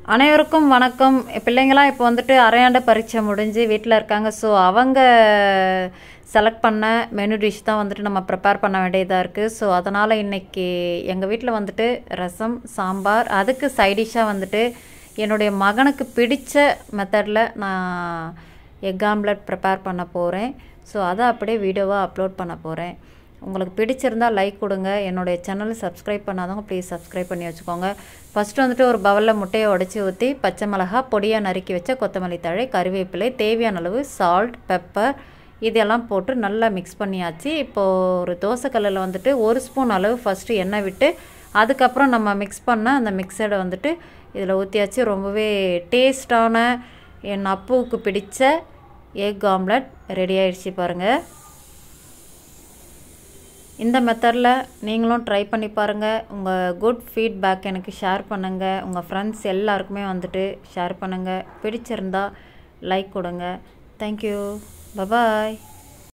அனைவருக்கும் வணக்கம் பிள்ளைங்களாம் இப்போ வந்துட்டு அரையாண்டு பரீட்சை முடிஞ்சு வீட்டில் இருக்காங்க ஸோ அவங்க செலக்ட் பண்ண மெனு டிஷ் தான் வந்துட்டு நம்ம ப்ரிப்பேர் பண்ண வேண்டியதாக இருக்குது ஸோ அதனால் இன்றைக்கி எங்கள் வீட்டில் வந்துட்டு ரசம் சாம்பார் அதுக்கு சைடிஷ்ஷாக வந்துட்டு என்னுடைய மகனுக்கு பிடிச்ச மெத்தடில் நான் எக் ஆம்லெட் ப்ரிப்பேர் பண்ண போகிறேன் ஸோ அதை அப்படியே வீடியோவாக அப்லோட் பண்ண போகிறேன் உங்களுக்கு பிடிச்சிருந்தா லைக் கொடுங்க என்னுடைய சேனல் சப்ஸ்கிரைப் பண்ணாதவங்க ப்ளீஸ் சப்ஸ்கிரைப் பண்ணி வச்சுக்கோங்க ஃபஸ்ட்டு வந்துட்டு ஒரு பவலில் முட்டையை உடச்சி ஊற்றி பச்சை மிளகா பொடியாக நறுக்கி வச்ச கொத்தமல்லி தழை கறிவேப்பிலை தேவையான அளவு சால்ட் பெப்பர் இதெல்லாம் போட்டு நல்லா மிக்ஸ் பண்ணியாச்சு இப்போது ஒரு தோசைக்கல்லில் வந்துட்டு ஒரு ஸ்பூன் அளவு ஃபஸ்ட்டு எண்ணெய் விட்டு அதுக்கப்புறம் நம்ம மிக்ஸ் பண்ண அந்த மிக்சடை வந்துட்டு இதில் ஊற்றியாச்சு ரொம்பவே டேஸ்டான என் அப்புவுக்கு பிடிச்ச எக் ஆம்லெட் ரெடி ஆயிடுச்சு பாருங்கள் இந்த மெத்தடில் நீங்களும் ட்ரை பண்ணி பாருங்கள் உங்கள் குட் ஃபீட்பேக் எனக்கு ஷேர் பண்ணுங்கள் உங்கள் ஃப்ரெண்ட்ஸ் எல்லாருக்குமே வந்துட்டு ஷேர் பண்ணுங்கள் பிடிச்சிருந்தா லைக் கொடுங்க தேங்க்யூ பபாய்